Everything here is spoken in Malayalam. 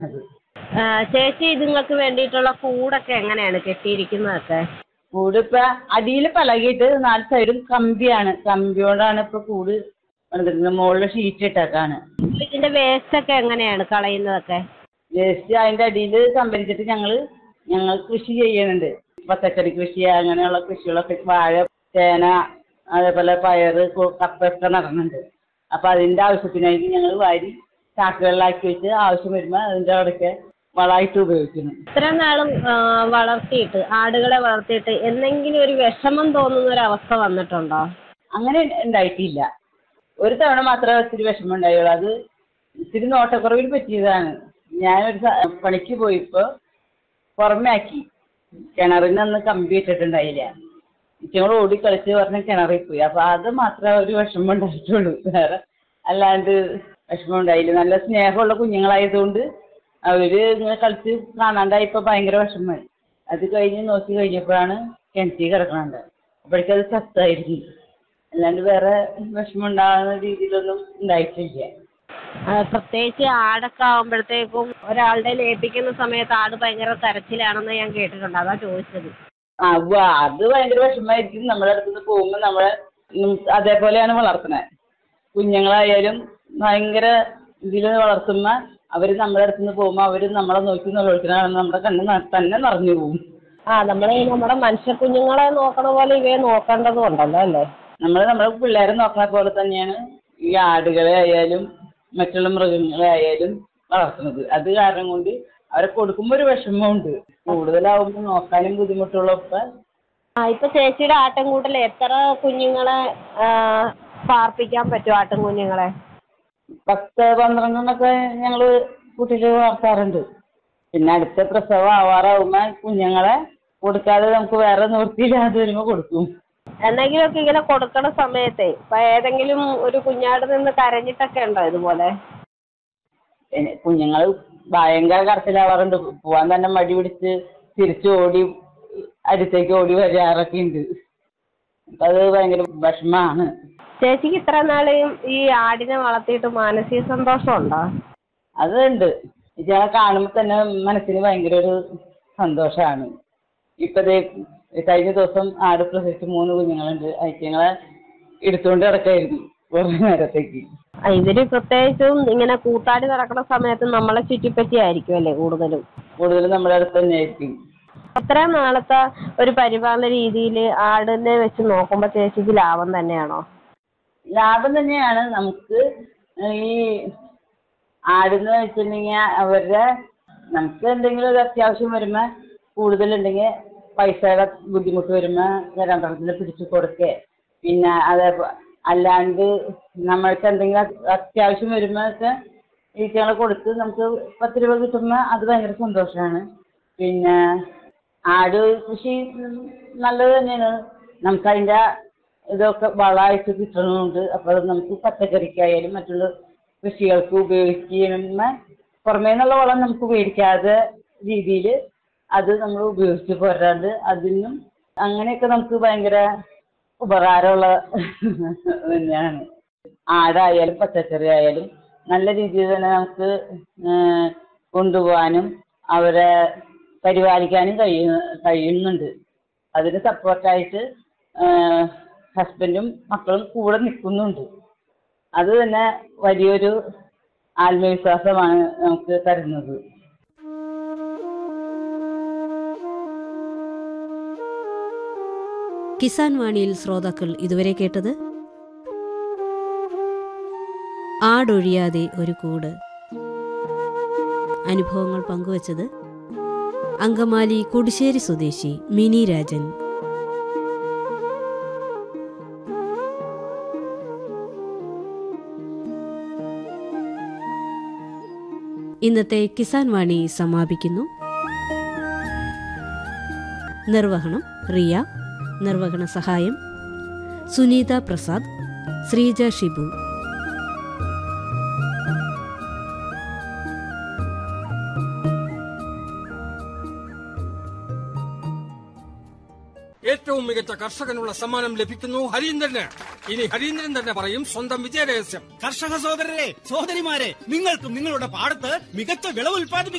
അത് ആ, ചേച്ചി ഇതുങ്ങൾക്ക് വേണ്ടിയിട്ടുള്ള കൂടൊക്കെ എങ്ങനെയാണ് കെട്ടിയിരിക്കുന്നതൊക്കെ കൂട് ഇപ്പൊ അടിയിൽ പലകിയിട്ട് നാല് സൈഡും കമ്പിയാണ് കമ്പി കൊണ്ടാണ് ഇപ്പൊ കൂട് പണിതിരിക്കുന്നത് മുകളിൽ ഷീറ്റ് ഇട്ടേക്കാണ് ഇതിന്റെ വേസ്റ്റ് ഒക്കെ എങ്ങനെയാണ് കളയുന്നതൊക്കെ വേസ്റ്റ് അതിന്റെ അടിയിൽ സംഭരിച്ചിട്ട് ഞങ്ങള് ഞങ്ങൾ കൃഷി ചെയ്യുന്നുണ്ട് പച്ചക്കറി കൃഷി അങ്ങനെയുള്ള കൃഷികളൊക്കെ വാഴ ചേന അതേപോലെ പയറ് കൊ- കപ്പയൊക്കെ നടന്നുണ്ട് അപ്പൊ അതിന്റെ ആവശ്യത്തിനായിട്ട് ഞങ്ങൾ വാരി ചാക്കുകളിലാക്കി വെച്ച് ആവശ്യം വരുമ്പോൾ അതിന്റെ അവിടെയൊക്കെ വളമായിട്ട് ഉപയോഗിക്കുന്നു ഇത്ര നാളും ആ, വളർത്തിയിട്ട് ആടുകളെ വളർത്തിയിട്ട് എന്തെങ്കിലും ഒരു വിഷമം തോന്നുന്ന ഒരു അവസ്ഥ വന്നിട്ടുണ്ടോ അങ്ങനെ ഉണ്ടായിട്ടില്ല ഒരു തവണ മാത്രമേ ഒത്തിരി വിഷമം ഉണ്ടായുള്ളൂ അത് ഇത്തിരി നോട്ടക്കുറവിൽ പറ്റിയതാണ് ഞാനൊരു സ- പണിക്ക് പോയപ്പോ പുറമെ ആക്കി കിണറിന് അന്ന് കമ്പി ഇട്ടിട്ടുണ്ടായില്ല ഇച്ചങ്ങൾ ഓടി കളിച്ച് പറഞ്ഞ കിണറിൽ പോയി അപ്പൊ അത് മാത്രമേ ഒരു വിഷമം ഉണ്ടായിട്ടുള്ളൂ വേറെ അല്ലാണ്ട് വിഷമം ഉണ്ടായില്ല നല്ല സ്നേഹമുള്ള കുഞ്ഞുങ്ങളായതുകൊണ്ട് അവര് ഇങ്ങനെ കളിച്ച് കാണാണ്ടായപ്പോ ഭയങ്കര വിഷമമായി അത് കഴിഞ്ഞ് നോക്കി കഴിഞ്ഞപ്പോഴാണ് കിണറ്റി കിടക്കണുണ്ട് അപ്പോഴേക്കും അത് ചത്തായിരിക്കും അല്ലാണ്ട് വേറെ വിഷമം ഉണ്ടാകുന്ന രീതിയിലൊന്നും ഉണ്ടായിട്ടില്ല ആ, പ്രത്യേകിച്ച് ആടൊക്കെ ആവുമ്പോഴത്തേക്കും ഒരാളുടെ ഏൽപ്പിക്കുന്ന സമയത്ത് ആട് ഭയങ്കര കരച്ചിലാണെന്ന് ഞാൻ കേട്ടിട്ടുണ്ട് അതാ ചോദിച്ചത് ആ ഉവ്വ, അത് ഭയങ്കര വിഷമമായിരിക്കും നമ്മുടെ അടുത്തുനിന്ന് പോകുമ്പോൾ നമ്മളെ ഉം, അതേപോലെയാണ് വളർത്തുന്നത് കുഞ്ഞുങ്ങളായാലും ഭയങ്കര ഇതിൽ വളർത്തുമ്പോൾ അവര് നമ്മുടെ അടുത്തുനിന്ന് പോകുമ്പോൾ അവര് നമ്മളെ നോക്കി നിലവിളിക്കണ നമ്മുടെ കണ്ണ് ന- തന്നെ നിറഞ്ഞു പോകും ആ നമ്മൾ നമ്മുടെ മനുഷ്യ കുഞ്ഞുങ്ങളെ നോക്കണ പോലെ ഇവയെ നോക്കേണ്ടതും ഉണ്ടല്ലോ അല്ലേ നമ്മൾ നമ്മുടെ പിള്ളേരെ നോക്കണ പോലെ തന്നെയാണ് ഈ ആടുകളെ ആയാലും മറ്റുള്ള മൃഗങ്ങളെ ആയാലും വളർത്തുന്നത് അത് കാരണം കൊണ്ട് അവരെ കൊടുക്കുമ്പോൾ ഒരു വിഷമമുണ്ട് കൂടുതലാവുമ്പോൾ നോക്കാനും ബുദ്ധിമുട്ടുള്ളപ്പോൾ ആ ഇപ്പൊ ചേച്ചിയുടെ ആട്ടിൻകൂട്ടിൽ എത്ര കുഞ്ഞുങ്ങളെ ആ, പാർപ്പിക്കാൻ പറ്റും ആട്ടിൻ കുഞ്ഞുങ്ങളെ പത്ത് പന്ത്രണ്ടെണ്ണൊക്കെ ഞങ്ങൾ കുട്ടികൾ വളർത്താറുണ്ട് പിന്നെ അടുത്ത പ്രസവം ആവാറാവുമ്പോൾ കുഞ്ഞുങ്ങളെ കൊടുക്കാതെ നമുക്ക് വേറെ നിവൃത്തിയില്ലാതെ വരുമ്പോൾ കൊടുക്കും എന്തെങ്കിലുമൊക്കെ ഇങ്ങനെ കൊടുക്കണ സമയത്തെ ഇപ്പൊ ഏതെങ്കിലും ഒരു കുഞ്ഞാട് നിന്ന് കരഞ്ഞിട്ടൊക്കെ ഉണ്ടോ ഇതുപോലെ പിന്നെ കുഞ്ഞുങ്ങൾ ഭയങ്കര കരച്ചിലാവാറുണ്ട് പോവാൻ തന്നെ മടി പിടിച്ച് തിരിച്ച് ഓടി അടുത്തേക്ക് ഓടി വരാറൊക്കെ ഉണ്ട് അപ്പൊ അത് ഭയങ്കര വിഷമാണ് ചേച്ചിക്ക് ഇത്ര നാള് ഈ ആടിനെ വളർത്തിയിട്ട് മാനസിക സന്തോഷം ഉണ്ടോ അതുണ്ട് ഇയാളെ കാണുമ്പോൾ തന്നെ മനസ്സിന് ഭയങ്കര ഒരു സന്തോഷമാണ് ഇപ്പൊ ദേ കഴിഞ്ഞ ദിവസം ആട് പ്രസവിച്ച് മൂന്ന് കുഞ്ഞുങ്ങളുണ്ട് ഐറ്റങ്ങളെ എടുത്തുകൊണ്ട് കിടക്കായിരുന്നു കുറേ നേരത്തേക്ക് ആ, ഇവര് പ്രത്യേകിച്ചും ഇങ്ങനെ കൂത്താടി നടക്കുന്ന സമയത്ത് നമ്മളെ ചുറ്റിപ്പറ്റിയായിരിക്കും അല്ലേ കൂടുതലും കൂടുതലും നമ്മുടെ അടുത്ത് തന്നെ ആയിരിക്കും അത്രയും നാളത്തെ ഒരു പരിപാലന രീതിയിൽ ആടിനെ വെച്ച് നോക്കുമ്പോൾ ചേച്ചിക്ക് ലാഭം തന്നെയാണോ ലാഭം തന്നെയാണ് നമുക്ക് ഈ ആടെന്ന് വെച്ചിട്ടുണ്ടെങ്കിൽ അവരുടെ നമുക്ക് എന്തെങ്കിലും ഒരു അത്യാവശ്യം വരുമ്പോൾ കൂടുതലുണ്ടെങ്കിൽ പൈസയുടെ ബുദ്ധിമുട്ട് വരുമ്പോൾ രണ്ടെണ്ണത്തിന് പിടിച്ചു കൊടുക്കുക പിന്നെ അതേപോലെ അല്ലാണ്ട് നമ്മൾക്ക് എന്തെങ്കിലും അത് അത്യാവശ്യം വരുമ്പോഴൊക്കെ ഈറ്റകളെ കൊടുത്ത് നമുക്ക് പത്ത് രൂപ കിട്ടുമ്പോൾ അത് ഭയങ്കര സന്തോഷമാണ് പിന്നെ ആട് കൃഷി നല്ലത് തന്നെയാണ് നമുക്ക് അതിൻ്റെ ഇതൊക്കെ വളമായിട്ട് കിട്ടുന്നുണ്ട് അപ്പോൾ അത് നമുക്ക് പച്ചക്കറിക്കായാലും മറ്റുള്ള കൃഷികൾക്ക് ഉപയോഗിക്കുമ്പോൾ പുറമേ നിന്നുള്ള വളം നമുക്ക് മേടിക്കാതെ രീതിയിൽ അത് നമ്മൾ ഉപയോഗിച്ച് പോരാണ്ട് അതിനും അങ്ങനെയൊക്കെ നമുക്ക് ഭയങ്കര ഉപകാരമുള്ള തന്നെയാണ് ആടായാലും പച്ചക്കറി ആയാലും നല്ല രീതിയിൽ തന്നെ നമുക്ക് ഏഹ് കൊണ്ടുപോകാനും അവരെ പരിപാലിക്കാനും കഴിയുന്ന കഴിയുന്നുണ്ട് അതിന് സപ്പോർട്ടായിട്ട് ഹസ്ബൻഡും മക്കളും കൂടെ നിൽക്കുന്നുണ്ട് അത് തന്നെ വലിയൊരു ആത്മവിശ്വാസമാണ് നമുക്ക് തരുന്നത് കിസാൻ വാണിയിൽ ശ്രോതാക്കൾ ഇതുവരെ കേട്ടത് ആടൊഴിയാതെ ഒരു കൂട് അനുഭവങ്ങൾ പങ്കുവച്ചത് അങ്കമാലി കുടിശ്ശേരി സ്വദേശി മിനി രാജൻ ഇന്നത്തെ കിസാൻ വാണി സമാപിക്കുന്നു നിർവഹണം റിയ നിർവഹണ സഹായം സുനീത പ്രസാദ് ശ്രീജ ഷിബു ഏറ്റവും മികച്ച കർഷകനുള്ള സമ്മാനം ലഭിക്കുന്നു ഹരീന്ദ്രന് ഇനി ഹരീന്ദ്രൻ തന്നെ പറയും സ്വന്തം വിജയരഹസ്യം കർഷക സഹോദരരെ സഹോദരിമാരെ നിങ്ങൾക്കും നിങ്ങളുടെ പാടത്ത് മികച്ച വിളവ് ഉൽപ്പാദിപ്പിക്കാൻ